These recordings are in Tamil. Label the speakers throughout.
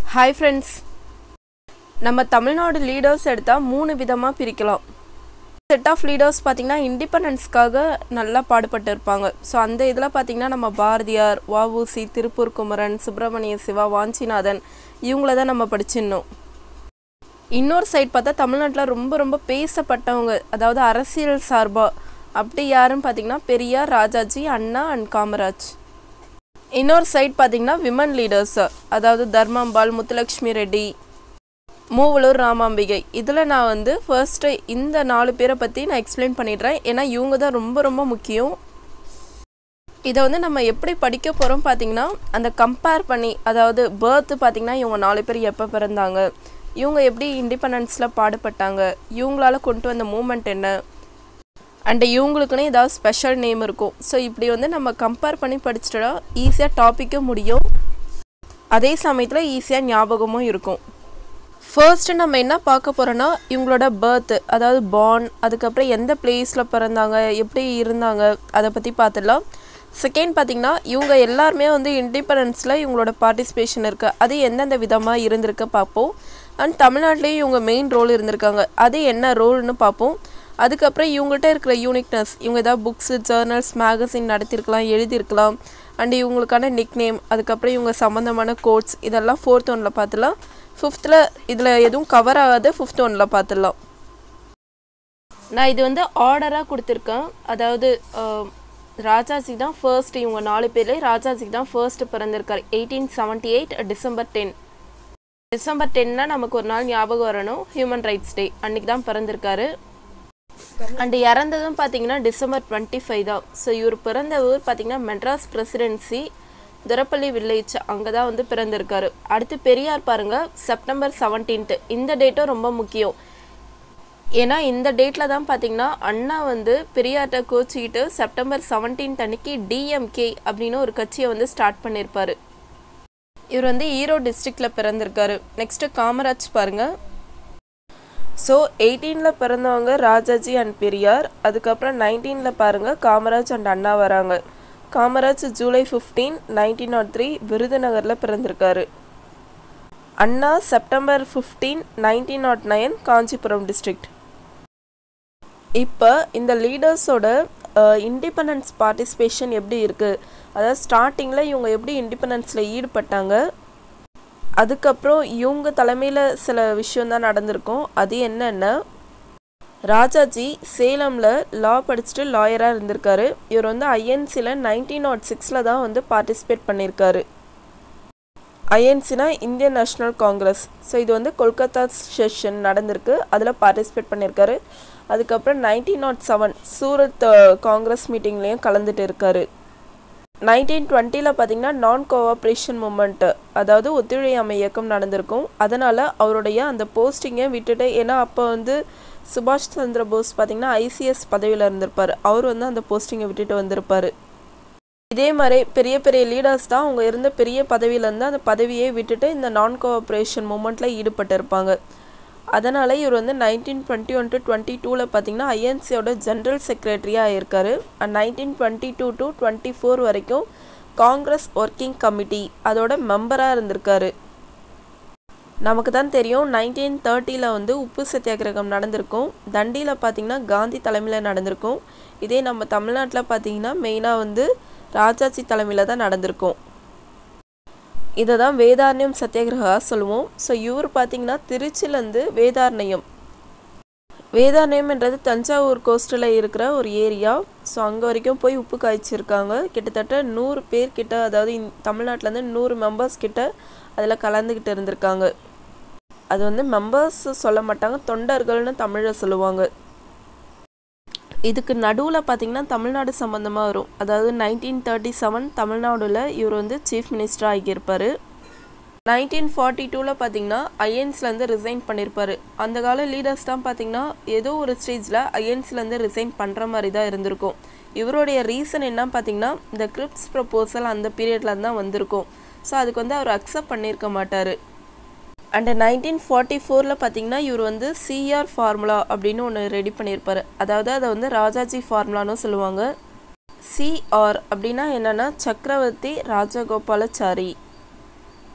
Speaker 1: ஹாய் ஃப்ரெண்ட்ஸ் நம்ம தமிழ்நாடு லீடர்ஸ் எடுத்தால் மூணு விதமாக பிரிக்கலாம் செட் ஆஃப் லீடர்ஸ் பார்த்திங்கன்னா இண்டிபெண்டன்ஸ்க்காக நல்லா பாடுபட்டு இருப்பாங்க ஸோ அந்த இதில் பார்த்திங்கன்னா நம்ம பாரதியார் வஉசி திருப்பூர் குமரன் சுப்பிரமணிய சிவா வாஞ்சிநாதன் இவங்கள தான் நம்ம படிச்சிடணும் இன்னொரு சைட் பார்த்தா தமிழ்நாட்டில் ரொம்ப ரொம்ப பேசப்பட்டவங்க அதாவது அரசியல் சார்பாக அப்படி யாருன்னு பார்த்தீங்கன்னா பெரியார் ராஜாஜி அண்ணா அண்ட் காமராஜ் இன்னொரு சைட் பார்த்தீங்கன்னா விமன் லீடர்ஸ் அதாவது தர்மாம்பாள் முத்துலக்ஷ்மி ரெட்டி மூவலூர் ராமாம்பிகை இதில் நான் வந்து ஃபர்ஸ்ட்டு இந்த நாலு பேரை பற்றி நான் எக்ஸ்பிளைன் பண்ணிடுறேன் ஏன்னா இவங்க தான் ரொம்ப ரொம்ப முக்கியம் இதை வந்து நம்ம எப்படி படிக்க போகிறோம் பார்த்தீங்கன்னா அந்த கம்பேர் பண்ணி அதாவது பேர்த்து பார்த்தீங்கன்னா இவங்க நாலு பேர் எப்போ பிறந்தாங்க இவங்க எப்படி இண்டிபெண்டன்ஸில் பாடுபட்டாங்க இவங்களால கொண்டு வந்த மூமெண்ட் என்ன அண்ட் இவங்களுக்குன்னு ஏதாவது ஸ்பெஷல் நேம் இருக்கும் ஸோ இப்படி வந்து நம்ம கம்பேர் பண்ணி படிச்சிட்டோன்னா ஈஸியாக டாப்பிக்கும் முடியும் அதே சமயத்தில் ஈஸியாக ஞாபகமும் இருக்கும் ஃபர்ஸ்ட்டு நம்ம என்ன பார்க்க போகிறோன்னா இவங்களோட பர்த் அதாவது பார்ன் அதுக்கப்புறம் எந்த பிளேஸில் பிறந்தாங்க எப்படி இருந்தாங்க அதை பற்றி பார்த்துடலாம் செகண்ட் பார்த்திங்கன்னா இவங்க எல்லாருமே வந்து இண்டிபெண்டன்ஸில் இவங்களோட பார்ட்டிசிபேஷன் இருக்குது அது எந்தெந்த விதமாக இருந்திருக்கு பார்ப்போம் அண்ட் தமிழ்நாட்டிலேயும் இவங்க மெயின் ரோல் இருந்திருக்காங்க அது என்ன ரோல்னு பார்ப்போம் அதுக்கப்புறம் இவங்கள்ட்ட இருக்கிற யூனிக்னஸ் இவங்க ஏதாவது புக்ஸு ஜேர்னல்ஸ் மேகசின் நடத்திருக்கலாம் எழுதியிருக்கலாம் அண்ட் இவங்களுக்கான நிக் நேம் அதுக்கப்புறம் இவங்க சம்மந்தமான கோட்ஸ் இதெல்லாம் ஃபோர்த் ஒனில் பார்த்துலாம் ஃபிஃப்த்தில் இதில் எதுவும் கவர் ஆகாது ஃபிஃப்த் ஒனில் பார்த்துடலாம் நான் இது வந்து ஆர்டராக கொடுத்துருக்கேன் அதாவது ராஜாஜி தான் ஃபர்ஸ்ட் இவங்க நாலு பேர்லேயே ராஜாஜி தான் ஃபர்ஸ்ட் பிறந்திருக்கார் eighteen seventy eight December ten December டென்னா நமக்கு ஒரு நாள் ஞாபகம் வரணும் ஹியூமன் ரைட்ஸ் டே அன்னைக்கு தான் பிறந்திருக்காரு அண்டு இறந்ததும் பார்த்தீங்கன்னா டிசம்பர் டுவெண்ட்டி ஃபைவ் தான் ஸோ இவர் பிறந்த ஊர் பார்த்தீங்கன்னா மெட்ராஸ் பிரசிடென்சி துரப்பள்ளி வில்லேஜ் அங்கே தான் வந்து பிறந்திருக்காரு அடுத்து பெரியார் பாருங்க செப்டம்பர் செவன்டீன்த்து இந்த டேட்டும் ரொம்ப முக்கியம் ஏன்னா இந்த டேட்டில் தான் பார்த்தீங்கன்னா அண்ணா வந்து பெரியார்கிட்ட கோச்சிக்கிட்டு செப்டம்பர் செவன்டீன்த் அன்னைக்கு டிஎம்கே அப்படின்னு ஒரு கட்சியை வந்து ஸ்டார்ட் பண்ணியிருப்பாரு இவர் வந்து ஈரோடு டிஸ்ட்ரிக்டில் பிறந்திருக்காரு நெக்ஸ்ட்டு காமராஜ் பாருங்கள் ஸோ எயிட்டீனில் பிறந்தவங்க ராஜாஜி அண்ட் பெரியார் அதுக்கப்புறம் நைன்டீனில் பாருங்கள் காமராஜ் அண்ட் அண்ணா வராங்க Kamaraj July fifteen nineteen nought three விருதுநகரில் பிறந்திருக்காரு Anna September fifteen nineteen nought nine Kanchipuram district இப்போ இந்த லீடர்ஸோட இண்டிபெண்டன்ஸ் பார்ட்டிசிபேஷன் எப்படி இருக்குது அதாவது ஸ்டார்டிங்கில் இவங்க எப்படி இண்டிபெண்டன்ஸில் ஈடுபட்டாங்க அதுக்கப்புறம் இவங்க தலைமையில் சில விஷயம் தான் நடந்திருக்கும் அது என்னென்னா ராஜாஜி சேலமில் லா படிச்சுட்டு லாயராக இருந்திருக்காரு இவர் வந்து ஐஎன்சியில் நைன்டீன் நாட் சிக்ஸில் தான் வந்து பார்ட்டிசிபேட் பண்ணியிருக்காரு ஐஎன்சினா இந்தியன் நேஷ்னல் காங்கிரஸ் ஸோ இது வந்து கொல்கத்தா செஷன் நடந்திருக்கு அதில் பார்ட்டிசிபேட் பண்ணியிருக்காரு அதுக்கப்புறம் nineteen nought seven Surat congress மீட்டிங்லேயும் கலந்துட்டு இருக்காரு நைன்டீன் டுவெண்ட்டியில் பார்த்தீங்கன்னா நான் கோஆப்ரேஷன் மூமெண்ட்டு அதாவது ஒத்துழையாமை இயக்கம் நடந்திருக்கும் அதனால் அவருடைய அந்த போஸ்டிங்கை விட்டுட்டு ஏன்னா அப்போ வந்து சுபாஷ் சந்திர போஸ் பார்த்திங்கன்னா ஐசிஎஸ் பதவியில் இருந்திருப்பார் அவர் வந்து அந்த போஸ்டிங்கை விட்டுட்டு வந்திருப்பார் இதே மாதிரி பெரிய பெரிய லீடர்ஸ் தான் அவங்க இருந்த பெரிய பதவியிலேருந்து அந்த பதவியை விட்டுட்டு இந்த நான் கோஆப்ரேஷன் மூமெண்ட்டில் ஈடுபட்டு இருப்பாங்க அதனால் இவர் வந்து nineteen twenty one to twenty டூவில் பார்த்தீங்கன்னா ஐஎன்சியோட ஜென்ரல் செக்ரட்டரியாக ஆயிருக்காரு and nineteen twenty two to twenty four வரைக்கும் காங்கிரஸ் ஒர்க்கிங் கமிட்டி அதோட மெம்பராக இருந்திருக்காரு நமக்கு தான் தெரியும் நைன்டீன் தேர்ட்டியில் வந்து உப்பு சத்தியாகிரகம் நடந்திருக்கும் தண்டியில் பார்த்திங்கன்னா காந்தி தலைமையில் நடந்திருக்கும் இதே நம்ம தமிழ்நாட்டில் பார்த்திங்கன்னா மெயினாக வந்து ராஜாஜி தலைமையில் தான் நடந்திருக்கும் இதை தான் வேதாரண்யம் சத்தியாகிரகா சொல்லுவோம் ஸோ இவர் பார்த்தீங்கன்னா திருச்சிலேருந்து வேதாரண்யம் வேதாரண்யம்ன்றது தஞ்சாவூர் கோஸ்டில் இருக்கிற ஒரு ஏரியா ஸோ அங்கே வரைக்கும் போய் உப்பு காய்ச்சிருக்காங்க கிட்டத்தட்ட நூறு பேர் கிட்ட அதாவது தமிழ்நாட்டிலேருந்து நூறு மெம்பர்ஸ் கிட்ட அதில் கலந்துக்கிட்டு இருந்திருக்காங்க அது வந்து மெம்பர்ஸ் சொல்ல மாட்டாங்க தொண்டர்கள்னு தமிழில் சொல்லுவாங்க இதுக்கு நடுவில் பார்த்திங்கன்னா தமிழ்நாடு சம்மந்தமாக வரும் அதாவது நைன்டீன் தேர்ட்டி செவன் தமிழ்நாடுல இவர் வந்து சீஃப் மினிஸ்டர் ஆகியிருப்பார் நைன்டீன் ஃபார்ட்டி டூவில் பார்த்தீங்கன்னா ஐஎன்ஸ்லேருந்து ரிசைன் பண்ணியிருப்பார் அந்த கால லீடர்ஸ் தான் பார்த்திங்கன்னா ஏதோ ஒரு ஸ்டேஜில் ஐஎன்ஸ்லேருந்து ரிசைன் பண்ணுற மாதிரி தான் இருந்திருக்கும் இவருடைய ரீசன் என்ன பார்த்தீங்கன்னா இந்த கிரிப்ஸ் ப்ரப்போசல் அந்த பீரியடில் தான் வந்திருக்கும் ஸோ அதுக்கு வந்து அவர் அக்செப்ட் பண்ணியிருக்க மாட்டார் அண்ட் நைன்டீன் ஃபார்ட்டி ஃபோரில் பார்த்தீங்கன்னா இவர் வந்து சிஆர் ஃபார்முலா அப்படின்னு ஒன்று ரெடி பண்ணியிருப்பார் அதாவது அதை வந்து ராஜாஜி ஃபார்முலான்னு சொல்லுவாங்க சிஆர் அப்படின்னா என்னென்னா சக்கரவர்த்தி ராஜகோபாலாச்சாரி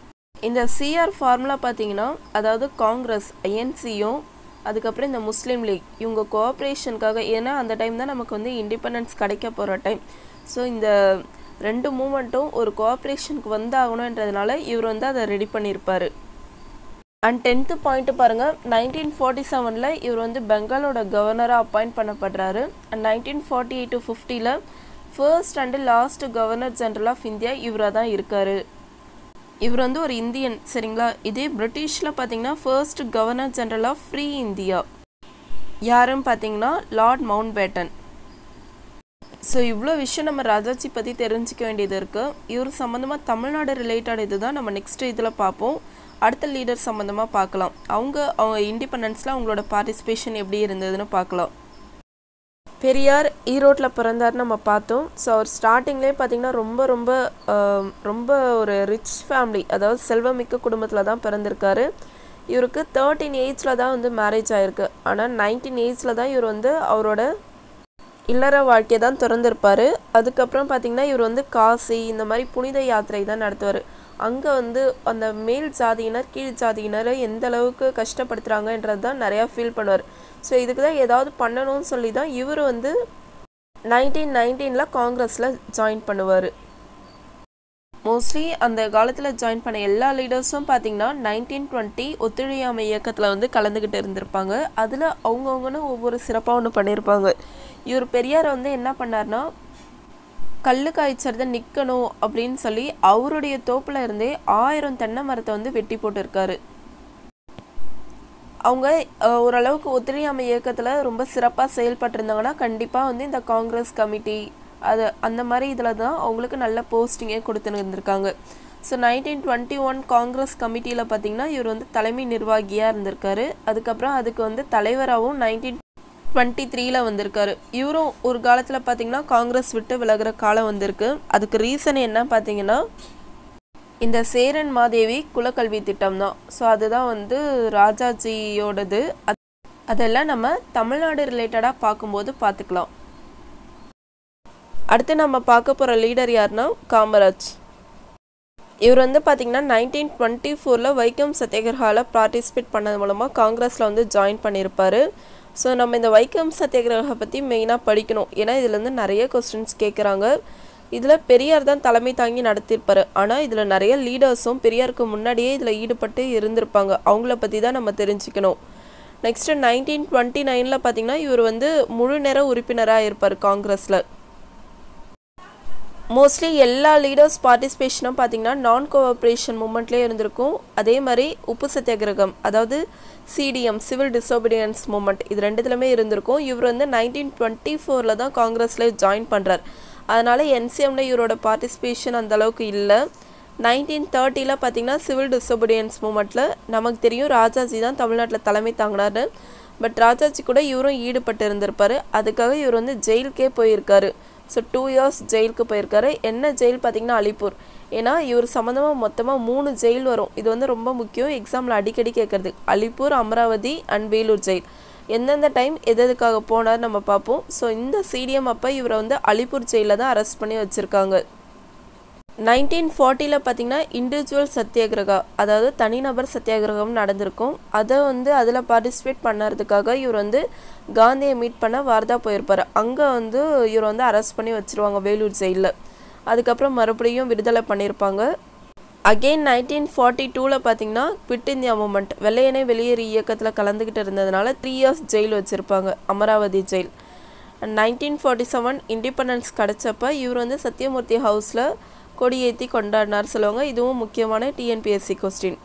Speaker 1: இந்த சிஆர் ஃபார்முலா பார்த்தீங்கன்னா அதாவது காங்கிரஸ் ஐஎன்சியும் அதுக்கப்புறம் இந்த முஸ்லீம் லீக் இவங்க கோஆப்ரேஷனுக்காக ஏன்னா அந்த டைம் தான் நமக்கு வந்து இண்டிபெண்டன்ஸ் கிடைக்க போகிற டைம் ஸோ இந்த ரெண்டு மூமெண்ட்டும் ஒரு கோஆப்ரேஷனுக்கு வந்தாகணுன்றதுனால இவர் வந்து அதை ரெடி பண்ணியிருப்பார் அண்ட் டென்த்து பாயிண்ட்டு பாருங்கள் நைன்டீன் ஃபார்ட்டி செவனில் இவர் வந்து பெங்காலோட கவர்னராக அப்பாயிண்ட் பண்ணப்படுறாரு and nineteen forty eight to ஃபிஃப்டியில் first and last governor general of India இவராக தான் இருக்கார் இவர் வந்து ஒரு இந்தியன் சரிங்களா இதே பிரிட்டிஷில் பார்த்தீங்கன்னா first governor general of free India யாருன்னு பார்த்தீங்கன்னா லார்ட் மவுண்ட் பேட்டன் ஸோ இவ்வளோ விஷயம் நம்ம ராஜாஜி பற்றி தெரிஞ்சுக்க வேண்டியது இருக்குது இவர் சம்மந்தமாக தமிழ்நாடு ரிலேட்டட் இது தான் நம்ம நெக்ஸ்ட் இதில் பார்ப்போம் அடுத்த லீடர் சம்மந்தமாக பார்க்கலாம் அவங்க அவங்க இண்டிபெண்டன்ஸில் அவங்களோட பார்ட்டிசிபேஷன் எப்படி இருந்ததுன்னு பார்க்கலாம் பெரியார் ஈரோட்டில் பிறந்தார் நம்ம பார்த்தோம் ஸோ அவர் ஸ்டார்டிங்லேயே பார்த்தீங்கன்னா ரொம்ப ரொம்ப ஆம், ரொம்ப ஒரு ரிச் ஃபேமிலி அதாவது செல்வமிக்க குடும்பத்தில் தான் பிறந்திருக்காரு இவருக்கு தேர்ட்டீன் ஏஜில் தான் வந்து மேரேஜ் ஆயிருக்கு ஆனால் நைன்டீன் ஏஜில் தான் இவர் வந்து அவரோட இல்லற வாழ்க்கையை தான் திறந்திருப்பார் அதுக்கப்புறம் பார்த்தீங்கன்னா இவர் வந்து காசி இந்த மாதிரி புனித யாத்திரை தான் நடத்துவார் அங்கே வந்து அந்த மேல் ஜாதியினர் கீழ் ஜாதியினரை எந்த அளவுக்கு கஷ்டப்படுத்துகிறாங்கன்றது தான் நிறையா ஃபீல் பண்ணுவார் ஸோ இதுக்கு தான் ஏதாவது பண்ணணும்னு சொல்லி தான் இவர் வந்து நைன்டீன் நைன்டீனில் காங்கிரஸில் ஜாயின் பண்ணுவார் மோஸ்ட்லி அந்த காலத்தில் ஜாயின் பண்ண எல்லா லீடர்ஸும் பார்த்தீங்கன்னா நைன்டீன் டுவெண்ட்டி ஒத்துழையாமை இயக்கத்தில் வந்து கலந்துக்கிட்டு இருந்திருப்பாங்க அதில் அவங்கவுங்கன்னு ஒவ்வொரு சிறப்பாக ஒன்று பண்ணியிருப்பாங்க இவர் பெரியார் வந்து என்ன பண்ணார்னா கல்லு காய்ச்சறத நிற்கணும் அப்படின்னு சொல்லி அவருடைய தோப்பில் இருந்தே ஆயிரம் தென்னை மரத்தை வந்து வெட்டி போட்டிருக்காரு அவங்க அஹ், ஓரளவுக்கு ஒத்துழையாமை இயக்கத்தில் ரொம்ப சிறப்பாக செயல்பட்டிருந்தாங்கன்னா கண்டிப்பாக வந்து இந்த காங்கிரஸ் கமிட்டி அது அந்த மாதிரி இதில் தான் அவங்களுக்கு நல்ல போஸ்டிங்கே கொடுத்துருந்துருக்காங்க so nineteen twenty one congress கமிட்டியில் பார்த்தீங்கன்னா இவர் வந்து தலைமை நிர்வாகியாக இருந்திருக்காரு அதுக்கப்புறம் அதுக்கு வந்து தலைவராகவும் நைன்டீன் டுவெண்ட்டி த்ரீல வந்திருக்காரு இவரும் ஒரு காலத்தில் பார்த்தீங்கன்னா காங்கிரஸ் விட்டு விலகுற காலம் வந்திருக்கு அதுக்கு ரீசன் என்ன பார்த்தீங்கன்னா இந்த சேரன் மாதேவி குலக்கல்வி திட்டம் தான் ஸோ அதுதான் வந்து ராஜாஜியோடது அது அதெல்லாம் நம்ம தமிழ்நாடு ரிலேட்டடாக பார்க்கும்போது பார்த்துக்கலாம் அடுத்து நம்ம பார்க்க போகிற லீடர் யாருன்னா காமராஜ் இவர் வந்து பார்த்தீங்கன்னா நைன்டீன் டுவெண்ட்டி ஃபோரில் வைக்கம் சத்தியாகிரகாவில் பார்ட்டிசிபேட் பண்ணது மூலமாக காங்கிரஸில் வந்து ஜாயின் பண்ணியிருப்பாரு ஸோ நம்ம இந்த வைக்கம் சத்தியாகிரகை பற்றி மெயினாக படிக்கணும் ஏன்னா இதுலேருந்து நிறைய கொஸ்டின்ஸ் கேட்குறாங்க இதில் பெரியார் தான் தலைமை தாங்கி நடத்தியிருப்பாரு ஆனால் இதில் நிறைய லீடர்ஸும் பெரியாருக்கு முன்னாடியே இதில் ஈடுபட்டு இருந்திருப்பாங்க அவங்கள பற்றி தான் நம்ம தெரிஞ்சுக்கணும் நெக்ஸ்ட்டு நைன்டீன் டுவெண்ட்டி நைனில் பார்த்தீங்கன்னா இவர் வந்து முழு நேர உறுப்பினராக இருப்பார் காங்கிரஸில் மோஸ்ட்லி எல்லா லீடர்ஸ் பார்ட்டிசிபேஷனும் பார்த்தீங்கன்னா நான் கோஆப்ரேஷன் மூமெண்ட்லேயே இருந்திருக்கும் அதே மாதிரி உப்பு சத்தியாகிரகம் அதாவது சிடிஎம் சிவில் டிசோபீடியன்ஸ் மூமெண்ட் இது ரெண்டுத்துலையுமே இருந்திருக்கும் இவர் வந்து நைன்டீன் டுவெண்ட்டி ஃபோரில் தான் காங்கிரஸில் ஜாயின் பண்ணுறார் அதனால் என்சிஎம்ல இவரோட பார்ட்டிசிபேஷன் அந்த அளவுக்கு இல்லை நைன்டீன் தேர்ட்டியில் பார்த்தீங்கன்னா சிவில் டிசோபீடியன்ஸ் மூமெண்ட்டில் நமக்கு தெரியும் ராஜாஜி தான் தமிழ்நாட்டில் தலைமை தாங்கினாரு பட் ராஜாஜி கூட இவரும் ஈடுபட்டு இருந்திருப்பாரு அதுக்காக இவர் வந்து ஜெயிலுக்கே போயிருக்காரு ஸோ டூ இயர்ஸ் ஜெயிலுக்கு போயிருக்காரு என்ன ஜெயில் பார்த்தீங்கன்னா அலிப்பூர் ஏன்னா இவர் சம்மந்தமாக மொத்தமாக மூணு ஜெயில் வரும் இது வந்து ரொம்ப முக்கியம் எக்ஸாமில் அடிக்கடி கேட்குறது அலிப்பூர் அமராவதி அண்ட் வேலூர் ஜெயில் எந்தெந்த டைம் எது எதுக்காக போனார் நம்ம பார்ப்போம் ஸோ இந்த சிடிஎம் அப்போ இவரை வந்து அலிப்பூர் ஜெயிலில் தான் அரெஸ்ட் பண்ணி வச்சுருக்காங்க நைன்டீன் ஃபார்ட்டியில் பார்த்தீங்கன்னா இண்டிவிஜுவல் சத்தியாகிரகா அதாவது தனிநபர் சத்தியாகிரகம் நடந்திருக்கும் அதை வந்து அதில் பார்ட்டிசிபேட் பண்ணறதுக்காக இவர் வந்து காந்தியை மீட் பண்ண வார்தா போயிருப்பார் அங்கே வந்து இவர் வந்து அரெஸ்ட் பண்ணி வச்சுருவாங்க வேலூர் ஜெயிலில் அதுக்கப்புறம் மறுபடியும் விடுதலை பண்ணியிருப்பாங்க அகெயின் நைன்டீன் ஃபார்ட்டி டூவில் பார்த்தீங்கன்னா குவிட் இந்தியா மூமெண்ட் வெள்ளையனே வெளியேறு இயக்கத்தில் கலந்துக்கிட்டு இருந்ததுனால த்ரீ இயர்ஸ் ஜெயில் வச்சுருப்பாங்க Amaravati jail nineteen forty seven independence கிடச்சப்ப இவர் வந்து சத்யமூர்த்தி ஹவுஸில் கொடியேற்றி கொண்டாடினார் சொல்லுவாங்க இதுவும் முக்கியமான டிஎன்பிஎஸ்சி கொஸ்டின்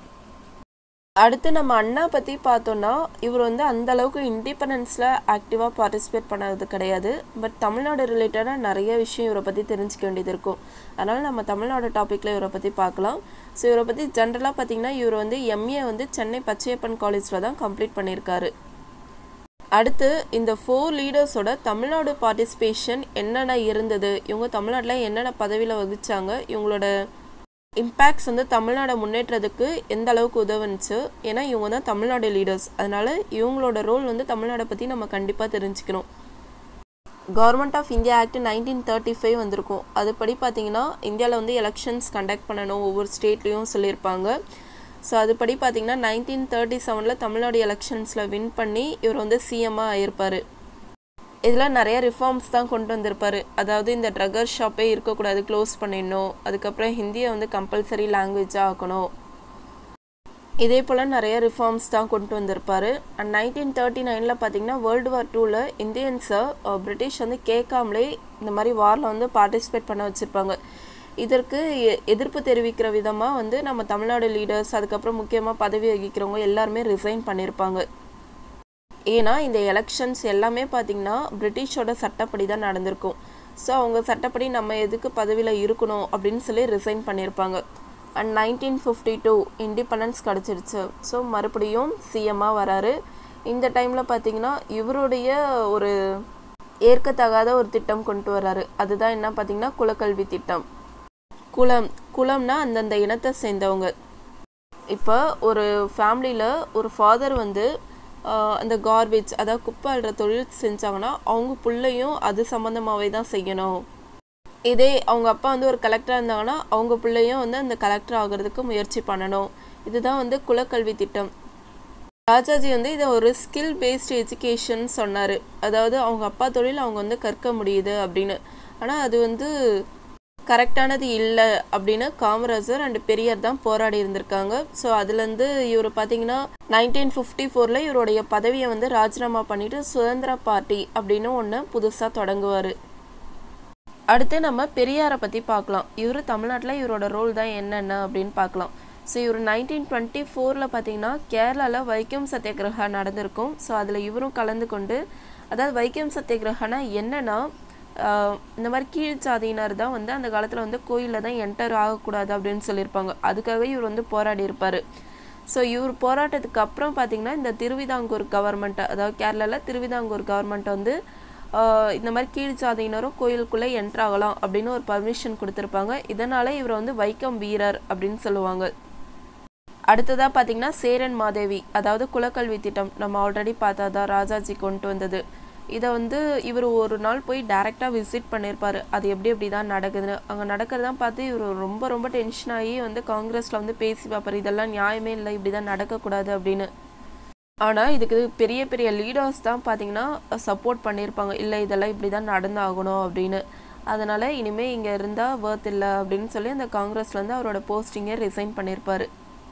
Speaker 1: அடுத்து நம்ம அண்ணா பற்றி பார்த்தோன்னா இவர் வந்து அந்த அளவுக்கு இண்டிபெண்டன்ஸில் ஆக்டிவாக பார்ட்டிசிபேட் பண்ணது கிடையாது பட் தமிழ்நாடு ரிலேட்டடாக நிறைய விஷயம் இவரை பற்றி தெரிஞ்சுக்க வேண்டியது இருக்கும் அதனால் நம்ம தமிழ்நாடு டாப்பிக்கில் இவரை பற்றி பார்க்கலாம் ஸோ இவரை பற்றி ஜென்ரலாக பார்த்தீங்கன்னா இவர் வந்து எம்ஏ வந்து சென்னை பச்சையப்பன் காலேஜில் தான் கம்ப்ளீட் பண்ணியிருக்காரு அடுத்து இந்த ஃபோர் லீடர்ஸோட தமிழ்நாடு பார்ட்டிசிபேஷன் என்னென்ன இருந்தது இவங்க தமிழ்நாட்டில் என்னென்ன பதவியில் வகிச்சாங்க இவங்களோட இம்பேக்ட்ஸ் வந்து தமிழ்நாடை முன்னேற்றத்துக்கு எந்த அளவுக்கு உதவுனுச்சு ஏன்னா இவங்க தான் தமிழ்நாடு லீடர்ஸ் அதனால இவங்களோட ரோல் வந்து தமிழ்நாடை பற்றி நம்ம கண்டிப்பாக தெரிஞ்சுக்கணும் government of India act nineteen thirty five வந்திருக்கும் அதுபடி பார்த்தீங்கன்னா இந்தியாவில் வந்து எலெக்ஷன்ஸ் கண்டக்ட் பண்ணணும் ஒவ்வொரு ஸ்டேட்லேயும் சொல்லியிருப்பாங்க ஸோ அதுபடி பார்த்திங்கன்னா நைன்டீன் தேர்ட்டி செவனில் தமிழ்நாடு எலெக்ஷன்ஸில் வின் பண்ணி இவர் வந்து சிஎம்மாக ஆயிருப்பார் இதில் நிறைய ரிஃபார்ம்ஸ் தான் கொண்டு வந்திருப்பார் அதாவது இந்த ட்ரக்கர் ஷாப்பே இருக்கக்கூடாது க்ளோஸ் பண்ணிடணும் அதுக்கப்புறம் ஹிந்தியை வந்து கம்பல்சரி லாங்குவேஜாக ஆக்கணும் இதே போல் நிறைய ரிஃபார்ம்ஸ் தான் கொண்டு வந்திருப்பார் அண்ட் நைன்டீன் தேர்ட்டி நைனில் பார்த்தீங்கன்னா வேர்ல்டு வார் டூவில் இந்தியன்ஸை பிரிட்டிஷ் வந்து கேட்காமலே இந்த மாதிரி வாரில் வந்து பார்ட்டிசிபேட் பண்ண வச்சுருப்பாங்க இதற்கு எ- எதிர்ப்பு தெரிவிக்கிற விதமாக வந்து நம்ம தமிழ்நாடு லீடர்ஸ் அதுக்கப்புறம் முக்கியமாக பதவி வகிக்கிறவங்க எல்லாருமே ரிசைன் பண்ணியிருப்பாங்க ஏன்னா இந்த எலெக்ஷன்ஸ் எல்லாமே பார்த்திங்கன்னா பிரிட்டிஷோட சட்டப்படி தான் நடந்திருக்கும் ஸோ அவங்க சட்டப்படி நம்ம எதுக்கு பதவியில் இருக்கணும் அப்படின்னு சொல்லி ரிசைன் பண்ணியிருப்பாங்க and nineteen fifty two independence கிடச்சிருச்சு ஸோ மறுபடியும் சிஎம்மாக வராரு இந்த டைமில் பார்த்தீங்கன்னா இவருடைய ஒரு ஏற்கத்தகாத ஒரு திட்டம் கொண்டு வராரு அதுதான் என்ன பார்த்தீங்கன்னா குலக்கல்வி திட்டம் குலம் குலம்னா அந்தந்த இனத்தை சேர்ந்தவங்க இப்போ ஒரு ஃபேமிலியில் ஒரு ஃபாதர் வந்து ஆஹ், அந்த கார்பேஜ் அதாவது குப்பை அள்ளுற தொழில் செஞ்சாங்கன்னா அவங்க பிள்ளையும் அது சம்மந்தமாகவே தான் செய்யணும் இதே அவங்க அப்பா வந்து ஒரு கலெக்டராக இருந்தாங்கன்னா அவங்க பிள்ளையும் வந்து அந்த கலெக்டர் ஆகிறதுக்கு முயற்சி பண்ணணும் இதுதான் வந்து குலக்கல்வி திட்டம் ராஜாஜி வந்து இதை ஒரு ஸ்கில் பேஸ்டு எஜுகேஷன் சொன்னார் அதாவது அவங்க அப்பா தொழில் அவங்க வந்து கற்க முடியுது அப்படின்னு ஆனால் அது வந்து கரெக்டானது இல்லை அப்படின்னு காமராஜர் அண்ட் பெரியார் தான் போராடி இருந்திருக்காங்க ஸோ அதுலேருந்து இவர் பார்த்தீங்கன்னா நைன்டீன் ஃபிஃப்டி ஃபோரில் இவருடைய பதவியை வந்து ராஜினாமா பண்ணிட்டு சுதந்திர பார்ட்டி அப்படின்னு ஒன்று புதுசாக தொடங்குவார் அடுத்து நம்ம பெரியாரை பற்றி பார்க்கலாம் இவர் தமிழ்நாட்டில் இவரோட ரோல் தான் என்னென்ன அப்படின்னு பார்க்கலாம் ஸோ இவர் நைன்டீன் டுவெண்ட்டி ஃபோரில் பார்த்தீங்கன்னா கேரளாவில் வைக்கம் சத்தியாகிரகா நடந்திருக்கும் ஸோ அதில் இவரும் கலந்து கொண்டு அதாவது வைக்கம் சத்தியாகிரகானா என்னன்னா ஆஹ் இந்த மாதிரி கீழ் சாதியினர் தான் வந்து அந்த காலத்தில் வந்து கோயிலில் தான் என்டர் ஆகக்கூடாது அப்படின்னு சொல்லியிருப்பாங்க அதுக்காகவே இவர் வந்து போராடி இருப்பார் ஸோ இவர் போராட்டத்துக்கு அப்புறம் பார்த்தீங்கன்னா இந்த திருவிதாங்கூர் கவர்மெண்ட் அதாவது கேரளாவில் திருவிதாங்கூர் கவர்மெண்ட் வந்து ஆஹ் இந்த மாதிரி கீழ் சாதியினரும் கோயிலுக்குள்ளே என்ட்ரு ஆகலாம் அப்படின்னு ஒரு பர்மிஷன் கொடுத்துருப்பாங்க இதனால் இவரை வந்து வைக்கம் வீரர் அப்படின்னு சொல்லுவாங்க அடுத்ததாக பார்த்தீங்கன்னா சேரன் மாதேவி அதாவது குலக்கல்வி திட்டம் நம்ம ஆல்ரெடி பார்த்தா ராஜாஜி கொண்டு வந்தது இதை வந்து இவர் ஒரு நாள் போய் டைரெக்டாக விசிட் பண்ணியிருப்பார் அது எப்படி எப்படி தான் நடக்குதுன்னு அங்கே நடக்கிறதான் பார்த்து இவர் ரொம்ப ரொம்ப டென்ஷன் ஆகி வந்து காங்கிரஸில் வந்து பேசி பார்ப்பார் இதெல்லாம் நியாயமே இல்லை இப்படி தான் நடக்கக்கூடாது அப்படின்னு ஆனால் இதுக்கு பெரிய பெரிய லீடர்ஸ் தான் பார்த்தீங்கன்னா சப்போர்ட் பண்ணியிருப்பாங்க இல்லை இதெல்லாம் இப்படி தான் நடந்தாகணும் அப்படின்னு அதனால் இனிமேல் இங்கே இருந்தால் வேர்த் இல்லை அப்படின்னு சொல்லி அந்த காங்கிரஸ்லேருந்து அவரோட போஸ்டிங்கை ரிசைன் பண்ணியிருப்பாரு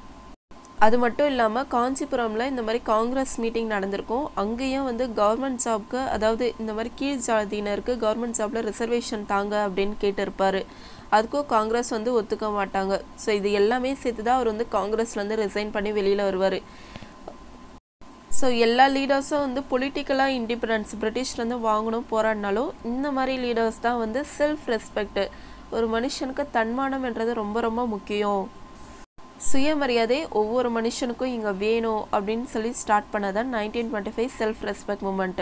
Speaker 1: அது மட்டும் இல்லாமல் காஞ்சிபுரமில் இந்த மாதிரி காங்கிரஸ் மீட்டிங் நடந்திருக்கும் அங்கேயும் வந்து கவர்மெண்ட் ஜாப்க்கு அதாவது இந்த மாதிரி கீழ் ஜாதியினருக்கு கவர்மெண்ட் ஜாப்ல ரிசர்வேஷன் தாங்க அப்படின்னு கேட்டிருப்பாரு அதுக்கும் காங்கிரஸ் வந்து ஒத்துக்க மாட்டாங்க ஸோ இது எல்லாமே சேர்த்து தான் அவர் வந்து காங்கிரஸ்லேருந்து ரிசைன் பண்ணி வெளியில் வருவார் ஸோ எல்லா லீடர்ஸும் வந்து பொலிட்டிக்கலாக இண்டிபெண்டன்ஸ் பிரிட்டிஷ்லேருந்து வாங்கணும் போராடினாலும் இந்த மாதிரி லீடர்ஸ் தான் வந்து செல்ஃப் ரெஸ்பெக்ட் ஒரு மனுஷனுக்கு தன்மானம்ன்றது ரொம்ப ரொம்ப முக்கியம் சுயமரியாதை ஒவ்வொரு மனுஷனுக்கும் இங்கே வேணும் அப்படின்னு சொல்லி ஸ்டார்ட் பண்ணதான் nineteen twenty five self respect movement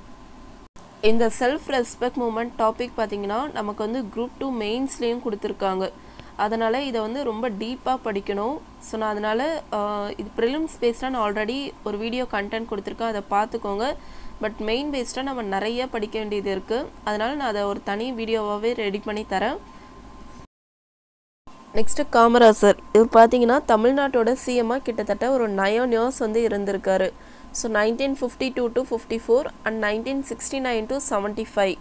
Speaker 1: இந்த செல்ஃப் ரெஸ்பெக்ட் மூமெண்ட் டாபிக் பார்த்தீங்கன்னா நமக்கு வந்து குரூப் டூ மெயின்ஸ்லேயும் கொடுத்துருக்காங்க அதனால் இதை வந்து ரொம்ப டீப்பாக படிக்கணும் ஸோ நான் அதனால் இது ப்ரிலிம்ஸ் பேஸ்டாக நான் ஆல்ரெடி ஒரு வீடியோ கண்டென்ட் கொடுத்துருக்கேன் அதை பார்த்துக்கோங்க பட் மெயின் பேஸ்டாக நம்ம நிறைய படிக்க வேண்டியது இருக்குது அதனால் நான் அதை ஒரு தனி வீடியோவாகவே ரெடி பண்ணி தரேன் நெக்ஸ்ட்டு காமராசர் இது பார்த்தீங்கன்னா தமிழ்நாட்டோட சிஎம்மாக கிட்டத்தட்ட ஒரு நயன் இயர்ஸ் வந்து இருந்திருக்காரு so nineteen fifty two to fifty four and nineteen sixty nine to seventy five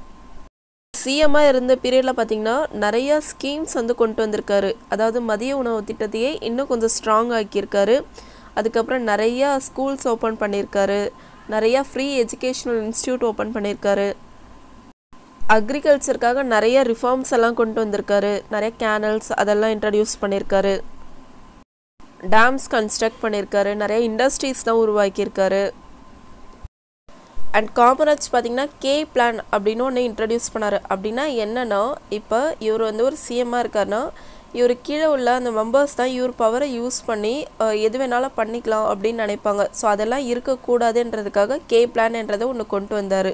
Speaker 1: சிஎம்மாக இருந்த பீரியடில் பார்த்தீங்கன்னா நிறைய ஸ்கீம்ஸ் வந்து கொண்டு வந்திருக்காரு அதாவது மதிய உணவு திட்டத்தையே இன்னும் கொஞ்சம் ஸ்ட்ராங் ஆக்கியிருக்காரு அதுக்கப்புறம் நிறையா ஸ்கூல்ஸ் ஓப்பன் பண்ணியிருக்காரு நிறையா ஃப்ரீ எஜுகேஷ்னல் இன்ஸ்டியூட் ஓப்பன் பண்ணியிருக்காரு அக்ரிகல்ச்சருக்காக நிறைய ரிஃபார்ம்ஸ் எல்லாம் கொண்டு வந்திருக்காரு நிறைய கேனல்ஸ் அதெல்லாம் இன்ட்ரடியூஸ் பண்ணியிருக்காரு டேம்ஸ் கன்ஸ்ட்ரக்ட் பண்ணியிருக்காரு நிறைய இண்டஸ்ட்ரீஸ்லாம் உருவாக்கியிருக்காரு அண்ட் காமராஜ் பார்த்தீங்கன்னா கே பிளான் அப்படின்னு ஒன்று இன்ட்ரடியூஸ் பண்ணார் அப்படின்னா என்னன்னா இப்போ இவர் வந்து ஒரு சிஎம்மாக இருக்காருன்னா இவர் கீழே உள்ள அந்த மெம்பர்ஸ் தான் இவர் பவரை யூஸ் பண்ணி அஹ், எது வேணாலும் பண்ணிக்கலாம் அப்படின்னு நினைப்பாங்க ஸோ அதெல்லாம் இருக்கக்கூடாதுன்றதுக்காக கே பிளான்ன்றதை ஒன்று கொண்டு வந்தார்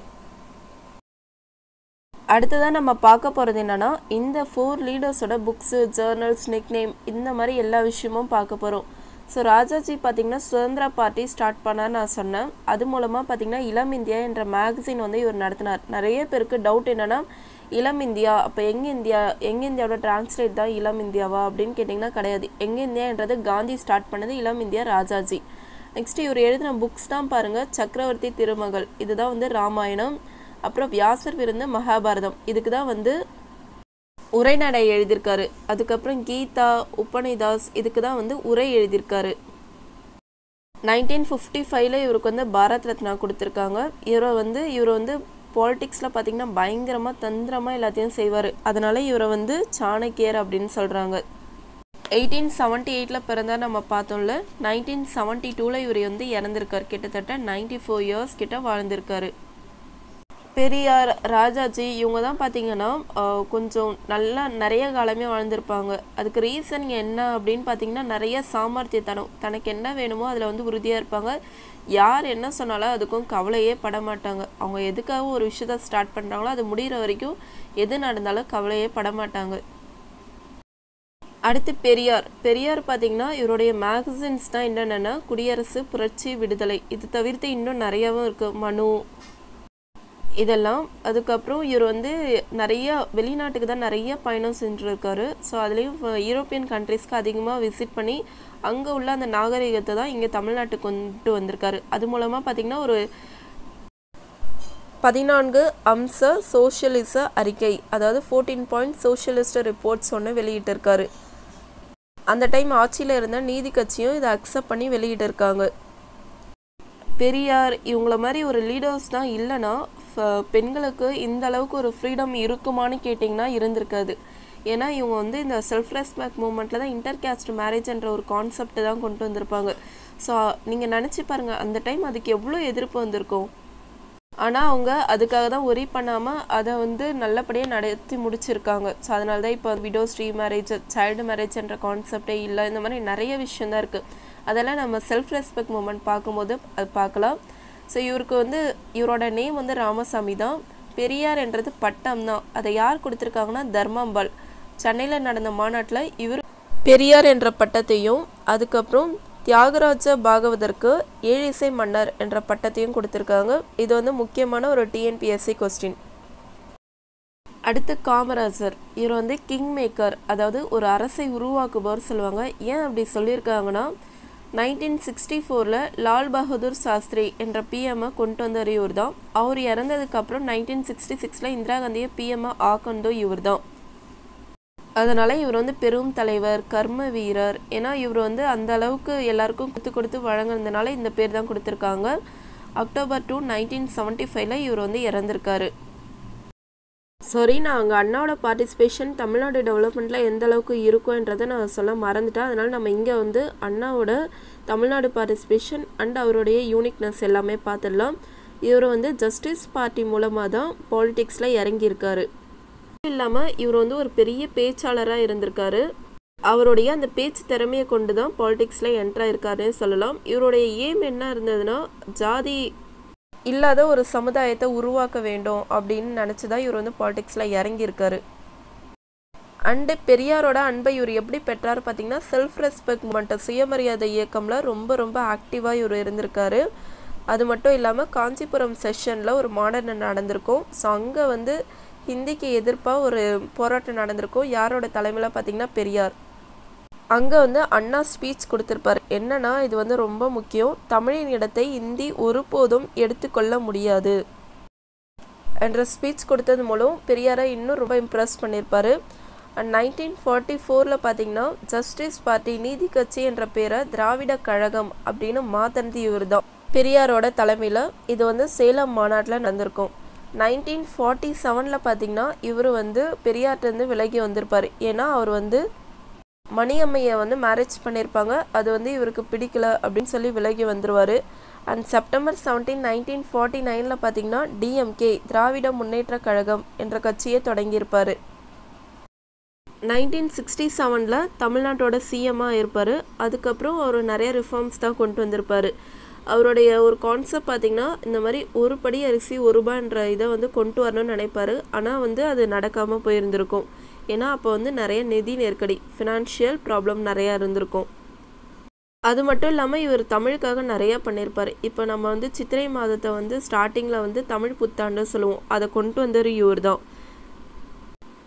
Speaker 1: அடுத்ததாக நம்ம பார்க்க போகிறது என்னன்னா இந்த ஃபோர் லீடர்ஸோட புக்ஸு ஜேர்னல்ஸ் நிக்நேம் இந்த மாதிரி எல்லா விஷயமும் பார்க்க போகிறோம் ஸோ ராஜாஜி பார்த்தீங்கன்னா சுதந்திர பார்ட்டி ஸ்டார்ட் பண்ணார் நான் சொன்னேன் அது மூலமாக பார்த்தீங்கன்னா இளம் இந்தியா என்ற மேகசின் வந்து இவர் நடத்தினார் நிறைய பேருக்கு டவுட் என்னன்னா இளம் இந்தியா அப்போ எங்க இந்தியா எங்க இந்தியாவோட டிரான்ஸ்லேட் தான் இளம் இந்தியாவா அப்படின்னு கேட்டிங்கன்னா கிடையாது எங்க இந்தியான்றது காந்தி ஸ்டார்ட் பண்ணது இளம் இந்தியா ராஜாஜி நெக்ஸ்ட் இவர் எழுதின புக்ஸ் தான் பாருங்க சக்கரவர்த்தி திருமகள் இதுதான் வந்து ராமாயணம் அப்புறம் வியாசர் விருந்த மகாபாரதம் இதுக்கு தான் வந்து உரைநடை எழுதியிருக்காரு அதுக்கப்புறம் கீதா உபநிதாஸ் இதுக்கு தான் வந்து உரை எழுதியிருக்காரு நைன்டீன் ஃபிஃப்டி ஃபைவ்ல இவருக்கு வந்து பாரத் ரத்னா கொடுத்துருக்காங்க இவரை வந்து இவர் வந்து பாலிடிக்ஸில் பார்த்தீங்கன்னா பயங்கரமாக தந்திரமாக எல்லாத்தையும் செய்வார் அதனால இவரை வந்து சாணக்கியர் அப்படின்னு சொல்கிறாங்க எயிட்டீன் செவன்ட்டி எயிட்டில் பிறந்தார் நம்ம பார்த்தோம்ல நைன்டீன் செவன்ட்டி டூவில் இவர் வந்து இறந்துருக்கார் கிட்டத்தட்ட நைன்டி ஃபோர் இயர்ஸ் கிட்ட வாழ்ந்திருக்காரு பெரியார் ராஜாஜி இவங்க தான் பார்த்தீங்கன்னா ஆஹ், கொஞ்சம் நல்லா நிறைய காலமே வாழ்ந்திருப்பாங்க அதுக்கு ரீசன் என்ன அப்படின்னு பார்த்தீங்கன்னா நிறைய சாமர்த்தியத்தனம் தனக்கு என்ன வேணுமோ அதில் வந்து உறுதியாக இருப்பாங்க யார் என்ன சொன்னாலும் அதுக்கும் கவலையே பட மாட்டாங்க அவங்க எதுக்காக ஒரு விஷயத்த ஸ்டார்ட் பண்ணுறாங்களோ அது முடிகிற வரைக்கும் எது நடந்தாலும் கவலையே பட மாட்டாங்க அடுத்து பெரியார் பெரியார் பார்த்தீங்கன்னா இவருடைய மேகசின்ஸ் தான் என்னென்னா குடியரசு புரட்சி விடுதலை இது தவிர்த்து இன்னும் நிறையாவும் இருக்குது மனு இதெல்லாம் அதுக்கப்புறம் இவர் வந்து நிறைய வெளிநாட்டுக்கு தான் நிறைய பயணம் செஞ்சுருக்காரு ஸோ அதுலேயும் யூரோப்பியன் கண்ட்ரீஸ்க்கு அதிகமாக விசிட் பண்ணி அங்கே உள்ள அந்த நாகரிகத்தை தான் இங்கே தமிழ்நாட்டுக்கு கொண்டு வந்திருக்காரு அது மூலமாக பார்த்திங்கன்னா ஒரு பதினான்கு அம்ச சோஷியலிச அறிக்கை அதாவது ஃபோர்டீன் பாயிண்ட் சோஷியலிஸ்ட் ரிப்போர்ட்ஸ் ஒன்று வெளியிட்டிருக்காரு அந்த டைம் ஆட்சியில் இருந்த நீதி கட்சியும் இதை அக்செப்ட் பண்ணி வெளியிட்டிருக்காங்க பெரியார் இவங்கள மாதிரி ஒரு லீடர்ஸ் தான் இல்லைன்னா ஃப- பெண்களுக்கு இந்த அளவுக்கு ஒரு ஃப்ரீடம் இருக்குமான்னு கேட்டிங்கன்னா இருந்திருக்காது ஏன்னா இவங்க வந்து இந்த செல்ஃப் ரெஸ்பெக்ட் மூமெண்ட்டில் தான் இன்டர் கேஸ்ட் மேரேஜ்ன்ற ஒரு கான்செப்டை தான் கொண்டு வந்திருப்பாங்க ஸோ நீங்கள் நினச்சி பாருங்கள் அந்த டைம் அதுக்கு எவ்வளோ எதிர்ப்பு வந்திருக்கும் ஆனால் அவங்க அதுக்காக தான் ஒரி பண்ணாமல் அதை வந்து நல்லபடியாக நடத்தி முடிச்சிருக்காங்க ஸோ அதனால தான் இப்போ விடோ ஸ்ரீ மேரேஜ் சைல்டு மேரேஜ்ன்ற கான்செப்டே இல்லை இந்த மாதிரி நிறைய விஷயம் தான் இருக்குது அதெல்லாம் நம்ம செல்ஃப் ரெஸ்பெக்ட் மூமெண்ட் பார்க்கும்போது அது பார்க்கலாம் ஸோ இவருக்கு வந்து இவரோட நேம் வந்து ராமசாமி தான் பெரியார் என்றது பட்டம் தான் அதை யார் கொடுத்துருக்காங்கன்னா தர்மாம்பாள் சென்னையில் நடந்த மாநாட்டில் இவர் பெரியார் என்ற பட்டத்தையும் அதுக்கப்புறம் தியாகராஜ பாகவதற்கு ஏழிசை மன்னர் என்ற பட்டத்தையும் கொடுத்துருக்காங்க இது வந்து முக்கியமான ஒரு டிஎன்பிஎஸ்சி கொஸ்டின் அடுத்து காமராஜர் இவர் வந்து கிங் மேக்கர் அதாவது ஒரு அரசை உருவாக்குபவர் சொல்லுவாங்க ஏன் அப்படி சொல்லியிருக்காங்கன்னா நைன்டீன் சிக்ஸ்டி ஃபோரில் லால் பகதூர் சாஸ்திரி என்ற பிஎம்ஐ கொண்டு வந்தவர் இவர் தான் அவர் இறந்ததுக்கப்புறம் நைன்டீன் சிக்ஸ்டி சிக்ஸில் இந்திரா காந்தியை பிஎம்ஐ ஆக்கண்டோ இவர் தான் அதனால இவர் வந்து பெரும் தலைவர் கர்ம வீரர் ஏன்னா இவர் வந்து அந்த அளவுக்கு எல்லாருக்கும் கொடுத்து கொடுத்து வழங்குனதுனால இந்த பேர் தான் கொடுத்துருக்காங்க அக்டோபர் டூ நைன்டீன் செவன்ட்டி ஃபைவ்ல இவர் வந்து இறந்திருக்காரு சாரி நான் அங்கே அண்ணாவோட பார்ட்டிசிபேஷன் தமிழ்நாடு டெவலப்மெண்ட்டில் எந்த அளவுக்கு இருக்கும்ன்றதை நான் சொல்ல மறந்துட்டேன் அதனால நம்ம இங்கே வந்து அண்ணாவோட தமிழ்நாடு பார்ட்டிசிபேஷன் அண்ட் அவருடைய யூனிக்னஸ் எல்லாமே பார்த்துடலாம் இவர் வந்து ஜஸ்டிஸ் பார்ட்டி மூலமாக தான் பாலிடிக்ஸில் இறங்கியிருக்காரு இல்லாமல் இவர் வந்து ஒரு பெரிய பேச்சாளராக இருந்திருக்காரு அவருடைய அந்த பேச்சு திறமையை கொண்டு தான் பாலிடிக்ஸில் என்ட்ரா இருக்காருன்னு சொல்லலாம் இவருடைய ஏம் என்ன இருந்ததுன்னா ஜாதி இல்லாத ஒரு சமுதாயத்தை உருவாக்க வேண்டும் அப்படின்னு நினச்சி தான் இவர் வந்து பாலிடிக்ஸில் இறங்கியிருக்காரு அண்டு பெரியாரோட அன்பை இவர் எப்படி பெற்றார் பார்த்தீங்கன்னா செல்ஃப் ரெஸ்பெக்ட் மூமெண்ட்டை சுயமரியாதை இயக்கம்ல ரொம்ப ரொம்ப ஆக்டிவாக இவர் இருந்திருக்காரு அது மட்டும் இல்லாமல் காஞ்சிபுரம் செஷனில் ஒரு மாடர்ன் நடந்திருக்கும் ஸோ அங்கே வந்து ஹிந்திக்கு எதிர்ப்பாக ஒரு போராட்டம் நடந்திருக்கும் யாரோட தலைமையில் பார்த்தீங்கன்னா பெரியார் அங்கே வந்து அண்ணா ஸ்பீச் கொடுத்துருப்பார் என்னன்னா இது வந்து ரொம்ப முக்கியம் தமிழின் இடத்தை இந்தி ஒருபோதும் எடுத்துக்கொள்ள முடியாது என்ற ஸ்பீச் கொடுத்தது மூலம் பெரியாரை இன்னும் ரொம்ப இம்ப்ரெஸ் பண்ணியிருப்பாரு அண்ட் நைன்டீன் ஃபார்ட்டி ஃபோரில் பார்த்தீங்கன்னா ஜஸ்டிஸ் பார்ட்டி நீதி கட்சி என்ற பேரை திராவிட கழகம் அப்படின்னு மாத்தனது இவர் தான் பெரியாரோட தலைமையில் இது வந்து சேலம் மாநாட்டில் நடந்திருக்கும் நைன்டீன் ஃபார்ட்டி செவனில் பார்த்தீங்கன்னா இவர் வந்து பெரியார்ட்டேருந்து விலகி வந்திருப்பார் ஏன்னா அவர் வந்து மணியம்மையை வந்து மேரேஜ் பண்ணியிருப்பாங்க அது வந்து இவருக்கு பிடிக்கல அப்படின்னு சொல்லி விலகி வந்துருவார் and September seventeen nineteen forty நைனில் பார்த்தீங்கன்னா டிஎம்கே திராவிட முன்னேற்ற கழகம் என்ற கட்சியை தொடங்கியிருப்பார் நைன்டீன் சிக்ஸ்டி செவனில் தமிழ்நாட்டோட சிஎம்மாக இருப்பார் அதுக்கப்புறம் அவர் நிறைய ரிஃபார்ம்ஸ் தான் கொண்டு வந்திருப்பார் அவருடைய ஒரு கான்செப்ட் பார்த்திங்கன்னா இந்த மாதிரி ஒரு படி அரிசி ஒரு ரூபான்ற இதை வந்து கொண்டு வரணும்னு நினைப்பாரு ஆனால் வந்து அது நடக்காமல் போயிருந்திருக்கும் ஏன்னா அப்போ வந்து நிறைய நிதி நெருக்கடி ஃபினான்ஷியல் ப்ராப்ளம் நிறையா இருந்திருக்கும் அது மட்டும் இல்லாமல் இவர் தமிழுக்காக நிறையா பண்ணியிருப்பார் இப்போ நம்ம வந்து சித்திரை மாதத்தை வந்து ஸ்டார்டிங்கில் வந்து தமிழ் புத்தாண்டு சொல்லுவோம் அதை கொண்டு வந்தவர் இவர் தான்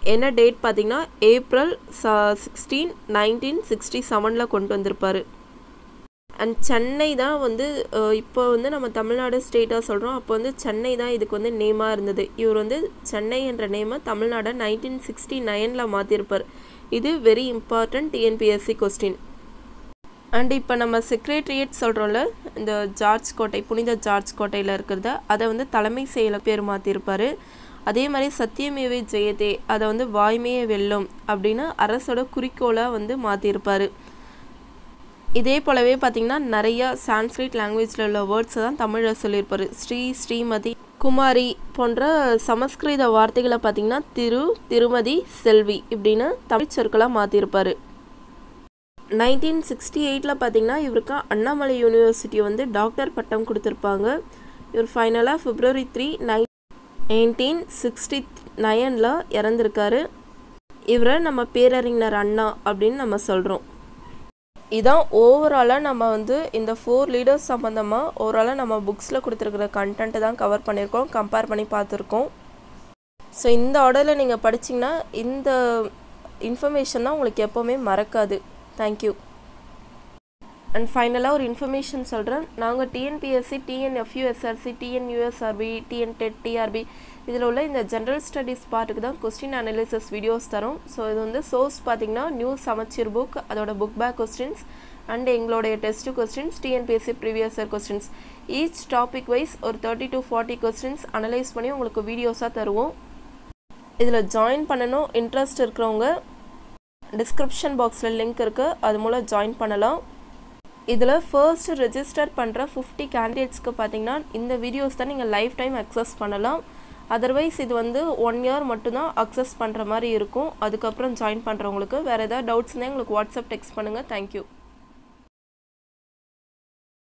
Speaker 1: என்ன டேட் பார்த்தீங்கன்னா ஏப்ரல் சிக்ஸ்டீன் நைன்டீன் சிக்ஸ்டி செவனில் கொண்டு வந்திருப்பார் அண்ட் சென்னை தான் வந்து அஹ், இப்போ வந்து நம்ம தமிழ்நாடு ஸ்டேட்டாக சொல்கிறோம் அப்போ வந்து சென்னை தான் இதுக்கு வந்து நேமாக இருந்தது இவர் வந்து சென்னை என்ற நேமை தமிழ்நாடை நைன்டீன் சிக்ஸ்டி நைனில் மாற்றிருப்பார் இது very important TNPSC question and இப்போ நம்ம செக்ரேட்ரியேட் சொல்கிறோம்ல இந்த ஜார்ஜ் கோட்டை புனித ஜார்ஜ் கோட்டையில் இருக்கிறத அதை வந்து தலைமை செயல பேர் மாற்றிருப்பார் அதே மாதிரி சத்தியமேவே ஜெயதே அதை வந்து வாய்மையே வெல்லும் அப்படின்னு அரசோட குறிக்கோளாக வந்து மாற்றிருப்பார் இதே போலவே பார்த்தீங்கன்னா நிறையா சான்ஸ்கிரிட் லாங்குவேஜில் உள்ள வேர்ட்ஸை தான் தமிழில் சொல்லியிருப்பார் ஸ்ரீ ஸ்ரீமதி குமாரி போன்ற சமஸ்கிருத வார்த்தைகளை பார்த்தீங்கன்னா திரு திருமதி செல்வி இப்படின்னு தமிழ் சொற்களாக மாற்றிருப்பார் நைன்டீன் சிக்ஸ்டி எயிட்டில் பார்த்தீங்கன்னா இவருக்கு அண்ணாமலை யூனிவர்சிட்டி வந்து டாக்டர் பட்டம் கொடுத்துருப்பாங்க இவர் ஃபைனலாக February three nine nineteen sixty நைனில் இறந்துருக்காரு இவரை நம்ம பேரறிஞர் அண்ணா அப்படின்னு நம்ம சொல்கிறோம் இதான் ஓவராலாக நம்ம வந்து இந்த ஃபோர் லீடர்ஸ் சம்மந்தமாக ஓவராலாக நம்ம புக்ஸில் கொடுத்துருக்குற கண்டென்ட்டு தான் கவர் பண்ணியிருக்கோம் கம்பேர் பண்ணி பார்த்துருக்கோம் ஸோ இந்த ஆர்டரில் நீங்கள் படிச்சிங்கன்னா இந்த இன்ஃபர்மேஷன் தான் உங்களுக்கு எப்போவுமே மறக்காது தேங்க்யூ அண்ட் ஃபைனலாக ஒரு இன்ஃபர்மேஷன் சொல்கிறேன் நாங்கள் TNPSC TNFUSRC TNUSRB TNTET TRB இதில் உள்ள இந்த ஜென்ரல் ஸ்டடீஸ் பார்ட்டுக்கு தான் கொஸ்டின் அனாலிசிஸ் வீடியோஸ் தரும் ஸோ இது வந்து சோர்ஸ் பார்த்தீங்கன்னா நியூ சமச்சீர் புக் அதோட புக் பேக் கொஸ்டின்ஸ் அண்ட் எங்களுடைய test questions TNPSC previous year questions each topic wise ஒரு thirty to forty questions analyse பண்ணி உங்களுக்கு வீடியோஸாக தருவோம் இதில் ஜாயின் பண்ணணும் இன்ட்ரெஸ்ட் இருக்கிறவங்க டிஸ்கிரிப்ஷன் பாக்ஸில் லிங்க் இருக்குது அது மூலம் ஜாயின் பண்ணலாம் இதில் ஃபர்ஸ்ட் ரெஜிஸ்டர் பண்ணுற ஃபிஃப்டி கேண்டிடேட்ஸ்க்கு பார்த்தீங்கன்னா இந்த வீடியோஸ் தான் நீங்கள் லைஃப் டைம் அக்சஸ் பண்ணலாம் அதர்வைஸ் இது வந்து ஒன் இயர் மட்டும்தான் அக்சஸ் பண்ணுற மாதிரி இருக்கும் அதுக்கப்புறம் ஜாயின் பண்ணுறவங்களுக்கு வேறு ஏதாவது டவுட்ஸ் இருந்தால் எங்களுக்கு வாட்ஸ்அப் டெக்ஸ்ட் பண்ணுங்கள் தேங்க்யூ